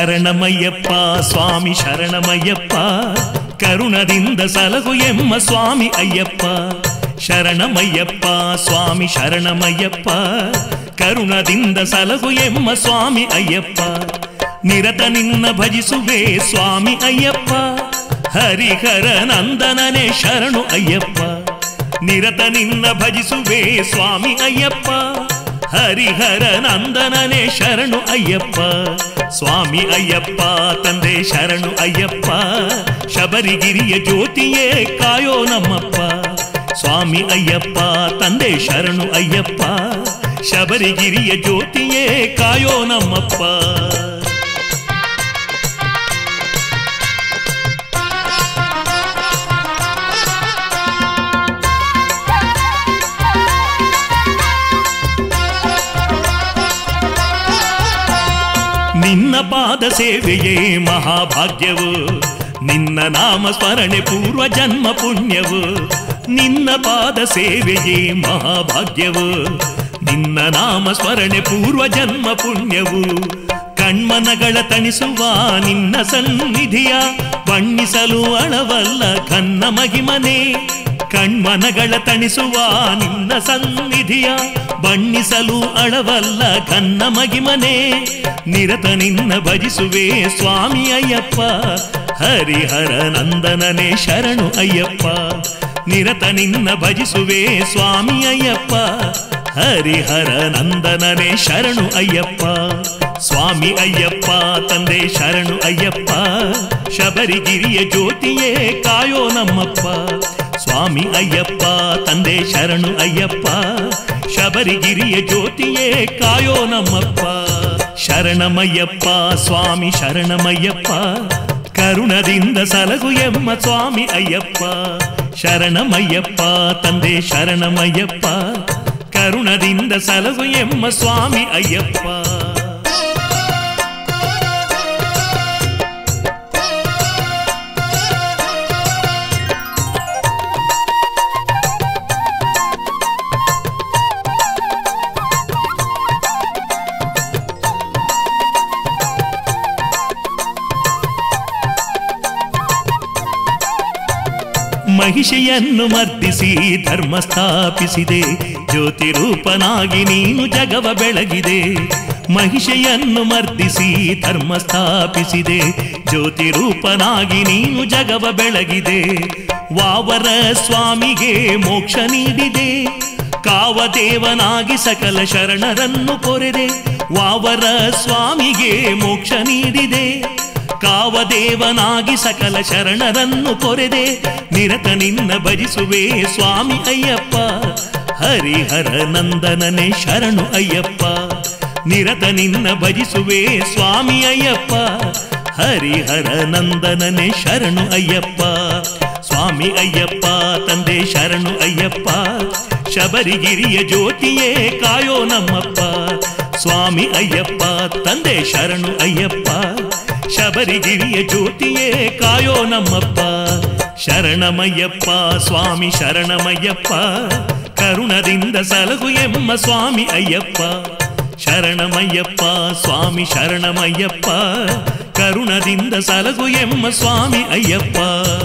ಶರಣಮಯ್ಯಪ್ಪ ಸ್ವಾಮಿ ಶರಣಮಯ್ಯಪ್ಪ ಕರುಣದಿಂದ ಸಲಹು ಎಮ್ಮ ಸ್ವಾಮಿ ಅಯ್ಯಪ್ಪ ಶರಣಮಯ್ಯಪ್ಪ ಸ್ವಾಮಿ ಶರಣಮಯ್ಯಪ್ಪ ಕರುಣದಿಂದ ಸಲಹು ಎಮ್ಮ ಸ್ವಾಮಿ ಅಯ್ಯಪ್ಪ ನಿರತ ನಿನ್ನ ಭಜಿಸುವೆ ಸ್ವಾಮಿ ಅಯ್ಯಪ್ಪ ಹರಿಹರ ನಂದನನೇ ಶರಣು ಅಯ್ಯಪ್ಪ ನಿರತ ನಿನ್ನ ಭಜಿಸುವೆ ಸ್ವಾಮಿ ಅಯ್ಯಪ್ಪ ಹರಿಹರ ನಂದನನೇ ಶರಣು ಅಯ್ಯಪ್ಪ ಸ್ವಾಮಿ ಅಯ್ಯಪ್ಪ ತಂದೆ ಶರಣು ಅಯ್ಯಪ್ಪ ಶಬರಿಗಿರಿಯ ಜ್ಯೋತಿಯೇ ಕಾಯೋ ನಮ್ಮಪ್ಪ ಸ್ವಾಮಿ ಅಯ್ಯಪ್ಪ ತಂದೆ ಶರಣು ಅಯ್ಯಪ್ಪ ಶಬರಿಗಿರಿಯ ಜ್ಯೋತಿಯೇ ಕಾಯೋ ನಮ್ಮಪ್ಪ ನಿನ್ನ ಪಾದ ಸೇವೆಯೇ ಮಹಾಭಾಗ್ಯವು ನಿನ್ನ ನಾಮ ಸ್ಮರಣೆ ಪೂರ್ವ ಜನ್ಮ ಪುಣ್ಯವು ನಿನ್ನ ಪಾದ ಸೇವೆಯೇ ಮಹಾಭಾಗ್ಯವು ನಿನ್ನ ನಾಮ ಸ್ಮರಣೆ ಪೂರ್ವ ಜನ್ಮ ಪುಣ್ಯವು ಕಣ್ಮನಗಳ ತಣಿಸುವ ನಿನ್ನ ಸನ್ನಿಧಿಯ ಬಣ್ಣಿಸಲು ಅಳವಲ್ಲ ಕನ್ನ ಮಹಿಮನೆ ಕಣ್ಮನಗಳ ತಣಿಸುವ ನಿನ್ನ ಸನ್ನಿಧಿಯ ಬಣ್ಣಿಸಲು ಅಳವಲ್ಲ ಕನ್ನ ಮಗಿಮನೆ ನಿರತ ನಿನ್ನ ಭಜಿಸುವೆ ಸ್ವಾಮಿ ಅಯ್ಯಪ್ಪ ಹರಿಹರ ನಂದನನೇ ಶರಣು ಅಯ್ಯಪ್ಪ ನಿರತ ನಿನ್ನ ಭಜಿಸುವೆ ಸ್ವಾಮಿ ಅಯ್ಯಪ್ಪ ಹರಿಹರ ನಂದನನೇ ಶರಣು ಅಯ್ಯಪ್ಪ ಸ್ವಾಮಿ ಅಯ್ಯಪ್ಪ ತಂದೆ ಶರಣು ಅಯ್ಯಪ್ಪ ಶಬರಿಗಿರಿಯ ಜ್ಯೋತಿಯೇ ಕಾಯೋ ನಮ್ಮಪ್ಪ ಸ್ವಾಮಿ ಅಯ್ಯಪ್ಪ ತಂದೆ ಶರಣು ಅಯ್ಯಪ್ಪ ಶಬರಿಗಿರಿಯ ಜ್ಯೋತಿಯೇ ಕಾಯೋ ನಮ್ಮಪ್ಪ ಶರಣಮಯ್ಯಪ್ಪ ಸ್ವಾಮಿ ಶರಣಮಯ್ಯಪ್ಪ ಕರುಣದಿಂದ ಸಲಗು ಎಮ್ಮ ಸ್ವಾಮಿ ಅಯ್ಯಪ್ಪ ಶರಣಮಯ್ಯಪ್ಪ ತಂದೆ ಶರಣಮಯ್ಯಪ್ಪ ಕರುಣದಿಂದ ಸಲಗು ಎಮ್ಮ ಸ್ವಾಮಿ ಅಯ್ಯಪ್ಪ ಮಹಿಷೆಯನ್ನು ಮರ್ದಿಸಿ ಧರ್ಮ ಸ್ಥಾಪಿಸಿದೆ ಜ್ಯೋತಿ ರೂಪನಾಗಿ ನೀನು ಜಗವ ಬೆಳಗಿದೆ ಮಹಿಷೆಯನ್ನು ಮರ್ದಿಸಿ ಧರ್ಮ ಸ್ಥಾಪಿಸಿದೆ ಜ್ಯೋತಿ ರೂಪನಾಗಿ ನೀನು ಜಗವ ಬೆಳಗಿದೆ ವಾವರ ಸ್ವಾಮಿಗೆ ಮೋಕ್ಷ ನೀಡಿದೆ ಕಾವದೇವನಾಗಿ ಸಕಲ ಶರಣರನ್ನು ಕೊರೆದೆ ವಾವರ ಸ್ವಾಮಿಗೆ ಮೋಕ್ಷ ನೀಡಿದೆ ಕಾವದೇವನಾಗಿ ಸಕಲ ಶರಣರನ್ನು ಕೊರೆದೆ ನಿರತ ನಿನ್ನ ಭಜಿಸುವೆ ಸ್ವಾಮಿ ಅಯ್ಯಪ್ಪ ಹರಿಹರ ನಂದನನೇ ಶರಣು ಅಯ್ಯಪ್ಪ ನಿರತ ನಿನ್ನ ಭಜಿಸುವೆ ಸ್ವಾಮಿ ಅಯ್ಯಪ್ಪ ಹರಿಹರ ನಂದನನೇ ಶರಣು ಅಯ್ಯಪ್ಪ ಸ್ವಾಮಿ ಅಯ್ಯಪ್ಪ ತಂದೆ ಶರಣು ಅಯ್ಯಪ್ಪ ಶಬರಿಗಿರಿಯ ಜ್ಯೋತಿಯೇ ಕಾಯೋ ನಮ್ಮಪ್ಪ ಸ್ವಾಮಿ ಅಯ್ಯಪ್ಪ ತಂದೆ ಶರಣು ಅಯ್ಯಪ್ಪ ಶಬರಿಗಿರಿಯ ಜ್ಯೋತಿಯೇ ಕಾಯೋ ನಮ್ಮಪ್ಪ ಶರಣಮಯ್ಯಪ್ಪ ಸ್ವಾಮಿ ಶರಣಮಯ್ಯಪ್ಪ ಕರುಣದಿಂದ ಸಲಗು ಎಮ್ಮ ಸ್ವಾಮಿ ಅಯ್ಯಪ್ಪ ಶರಣಮಯ್ಯಪ್ಪ ಸ್ವಾಮಿ ಶರಣಮಯ್ಯಪ್ಪ ಕರುಣದಿಂದ ಸಲಗು ಎಮ್ಮ ಸ್ವಾಮಿ ಅಯ್ಯಪ್ಪ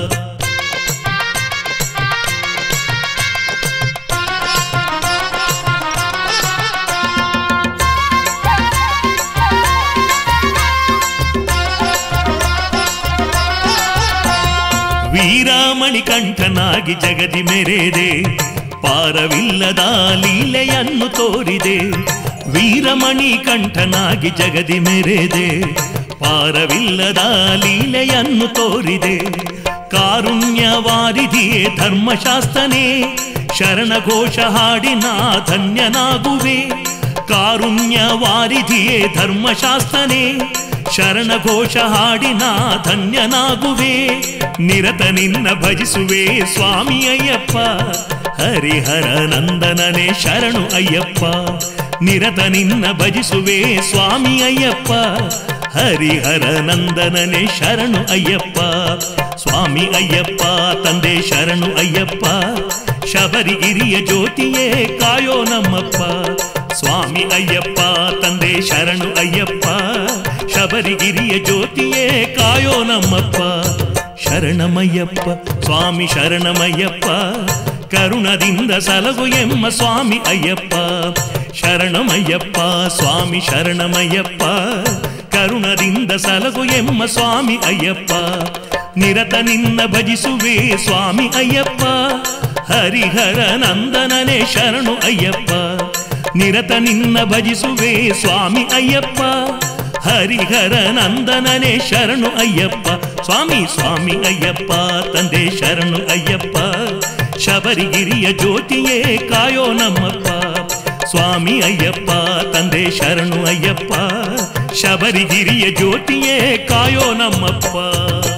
ವೀರಾಮಣಿ ಕಂಠನಾಗಿ ಜಗದಿ ಮೆರೆದೆ ಪಾರವಿಲ್ಲದ ಲೀಲೆಯನ್ನು ತೋರಿದೆ ವೀರಮಣಿ ಕಂಠನಾಗಿ ಜಗದಿ ಮೆರೆದೆ ಪಾರವಿಲ್ಲದ ಲೀಲೆಯನ್ನು ತೋರಿದೆ ಕಾರುಣ್ಯವಾರಿದಿಯೇ ಧರ್ಮಶಾಸ್ತ್ರನೇ ಶರಣಘೋಷ ಹಾಡಿನ ಧನ್ಯನಾಗುವೆ ಕಾರುಣ್ಯವಾರಿದಿಯೇ ಧರ್ಮಶಾಸ್ತ್ರನೇ ಶರಣಘೋಷ ಹಾಡಿನ ಧನ್ಯನಾಗುವೆ ನಿರತ ನಿನ್ನ ಭಜಿಸುವೆ ಸ್ವಾಮಿ ಅಯ್ಯಪ್ಪ ಹರಿಹರ ನಂದನನೇ ಶರಣು ಅಯ್ಯಪ್ಪ ನಿರತ ನಿನ್ನ ಭಜಿಸುವೆ ಸ್ವಾಮಿ ಅಯ್ಯಪ್ಪ ಹರಿಹರ ನಂದನನೇ ಶರಣು ಅಯ್ಯಪ್ಪ ಸ್ವಾಮಿ ಅಯ್ಯಪ್ಪ ತಂದೆ ಶರಣು ಅಯ್ಯಪ್ಪ ಶಬರಿಗಿರಿಯ ಜ್ಯೋತಿಯೇ ಕಾಯೋ ನಮ್ಮಪ್ಪ ಸ್ವಾಮಿ ಅಯ್ಯಪ್ಪ ತಂದೆ ಶರಣು ಅಯ್ಯಪ್ಪ ಶಬರಿಗಿರಿಯ ಜ್ಯೋತಿಯೇ ಕಾಯೋ ನಮ್ಮಪ್ಪ ಶರಣಮಯ್ಯಪ್ಪ ಸ್ವಾಮಿ ಶರಣಮಯ್ಯಪ್ಪ ಕರುಣದಿಂದ ಸಲಗು ಎಮ್ಮ ಸ್ವಾಮಿ ಅಯ್ಯಪ್ಪ ಶರಣಮಯ್ಯಪ್ಪ ಸ್ವಾಮಿ ಶರಣಮಯ್ಯಪ್ಪ ಕರುಣದಿಂದ ಸಲಗು ಎಮ್ಮ ಸ್ವಾಮಿ ಅಯ್ಯಪ್ಪ ನಿರತ ನಿನ್ನ ಭಜಿಸುವೆ ಸ್ವಾಮಿ ಅಯ್ಯಪ್ಪ ಹರಿಹರ ನಂದನನೇ ಶರಣು ಅಯ್ಯಪ್ಪ ನಿರತ ನಿನ್ನ ಭಜಿಸುವೆ ಸ್ವಾಮಿ ಅಯ್ಯಪ್ಪ ಹರಿಹರ ನಂದನನೇ ಶರಣು ಅಯ್ಯಪ್ಪ ಸ್ವಾಮಿ ಸ್ವಾಮಿ ಅಯ್ಯಪ್ಪ ತಂದೆ ಶರಣು ಅಯ್ಯಪ್ಪ ಶಬರಿಗಿರಿಯ ಜ್ಯೋತಿಯೇ ಕಾಯೋ ನಮ್ಮಪ್ಪ ಸ್ವಾಮಿ ಅಯ್ಯಪ್ಪ ತಂದೆ ಶರಣು ಅಯ್ಯಪ್ಪ ಶಬರಿಗಿರಿಯ ಜ್ಯೋತಿಯೇ ಕಾಯೋ ನಮ್ಮಪ್ಪ